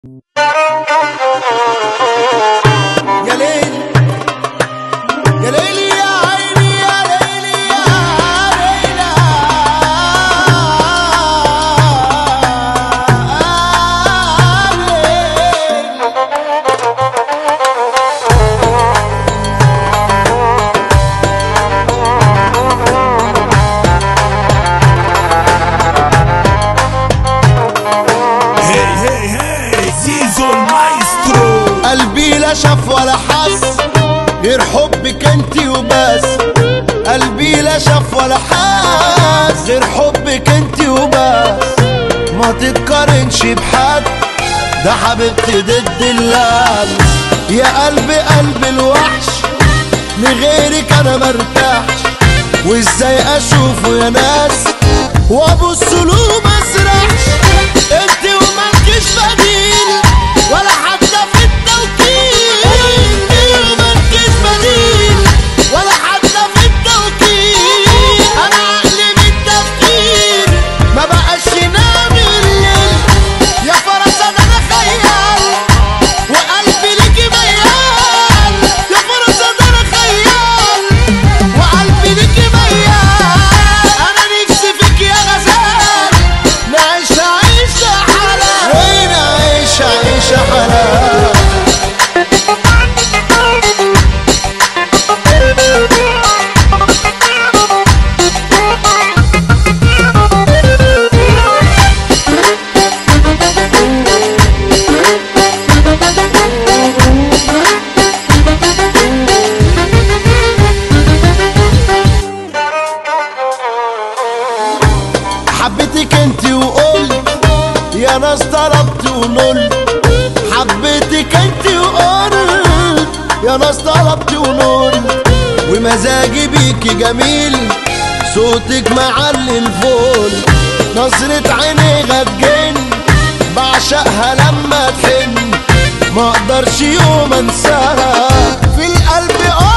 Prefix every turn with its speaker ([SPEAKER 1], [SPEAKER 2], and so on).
[SPEAKER 1] يا ليل يا ليل يا عيني يا ليل يا ليلى
[SPEAKER 2] هي هي هي زيزو المايسترو
[SPEAKER 1] قلبي لا شاف ولا حس غير حبك انت وبس قلبي لا شاف ولا حس غير حبك انت وبس ما تتقارنش بحد ده حبيبتي ضد اللمس يا قلبي قلب الوحش لغيرك انا مرتاحش وازاي اشوفه يا ناس وابص له ما اسرحش انت ومالكش بديل ولا حتى في التوكيل انت ومالكش بديل ولا حتى في التوكيل انا عقلي من التفكير ما بقاش ينام الليل يا فرس انا خيال وقلبي ليكي ميال يا فرس انا خيال وقلبي ليكي ميال انا نفسي فيك يا غزال نعيش عيشة حلال وين عيش عيشة حلال حبيتك انت وقلت يا ناس طلبت ونلت حبيتك انت وقلت يا ناس طلبت ونلت ومزاجي بيكي جميل صوتك معلي الفول نظرة عينيها تجن بعشقها لما تحن ما اقدرش يوم انساها في القلب